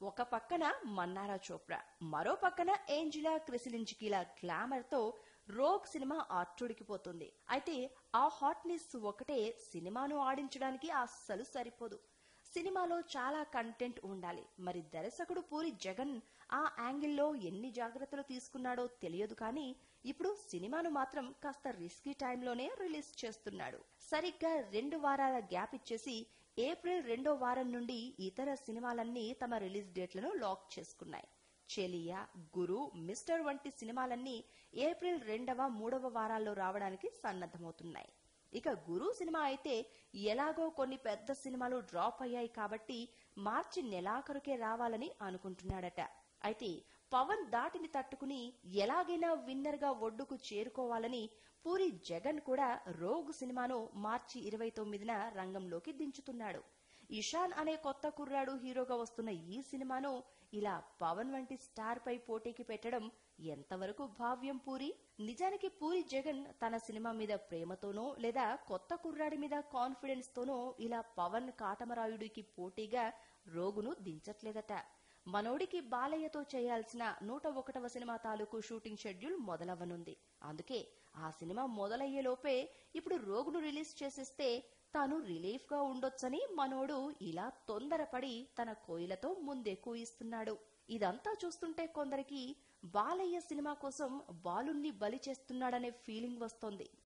ఒక పక్కన మన్నారా చోప్రా మరో పక్కన ఏంజిలా క్రిసిలించికీల గ్లామర్ తో రోగ్ సినిమా అట్టుడికిపోతుంది అయితే ఆ హాట్నెస్ ఒకటే సినిమాను ఆడించడానికి అస్సలు సరిపోదు సినిమాలో చాలా కంటెంట్ ఉండాలి మరి దర్శకుడు పూరి జగన్ ఆ యాంగిల్లో ఎన్ని జాగ్రత్తలు తీసుకున్నాడో తెలియదు కానీ ఇప్పుడు సినిమాను మాత్రం కాస్త రిస్కీ టైంలోనే రిలీజ్ చేస్తున్నాడు సరిగ్గా రెండు వారాల గ్యాప్ ఇచ్చేసి ఏప్రిల్ రెండో వారం నుండి ఇతర సినిమాలన్నీ తమ రిలీజ్ డేట్లను లాక్ చేసుకున్నాయి చెలియా గురు మిస్టర్ వంటి సినిమాలన్నీ ఏప్రిల్ రెండవ మూడవ వారాల్లో రావడానికి సన్నద్దమవుతున్నాయి ఇక గురు సినిమా అయితే ఎలాగో కొన్ని పెద్ద సినిమాలు డ్రాప్ అయ్యాయి కాబట్టి మార్చి నెలాఖరుకే రావాలని అనుకుంటున్నాడట అయితే పవన్ దాటిని తట్టుకుని ఎలాగైనా విన్నర్ గా ఒడ్డుకు చేరుకోవాలని పూరి జగన్ కూడా రోగ్ సినిమాను మార్చి ఇరవై తొమ్మిదిన రంగంలోకి దించుతున్నాడు ఇషాన్ అనే కొత్త కుర్రాడు హీరోగా వస్తున్న ఈ సినిమాను ఇలా పవన్ వంటి స్టార్ పై పోటీకి పెట్టడం ఎంతవరకు భావ్యం పూరి నిజానికి పూరి జగన్ తన సినిమా మీద ప్రేమతోనో లేదా కొత్త కుర్రాడి మీద కాన్ఫిడెన్స్ తోనో ఇలా పవన్ కాటమరాయుడికి పోటీగా రోగును దించట్లేదట మనోడికి బాలయ్యతో చేయాల్సిన నూట ఒకటవ సినిమా తాలూకు షూటింగ్ షెడ్యూల్ మొదలవ్వనుంది అందుకే ఆ సినిమా మొదలయ్యేలోపే ఇప్పుడు రోగును రిలీజ్ చేసేస్తే తాను రిలీఫ్ గా ఉండొచ్చని మనోడు ఇలా తొందరపడి తన కోయిలతో ముందే కూయిస్తున్నాడు ఇదంతా చూస్తుంటే కొందరికి బాలయ్య సినిమా కోసం బాలుణ్ణి బలి చేస్తున్నాడనే ఫీలింగ్ వస్తోంది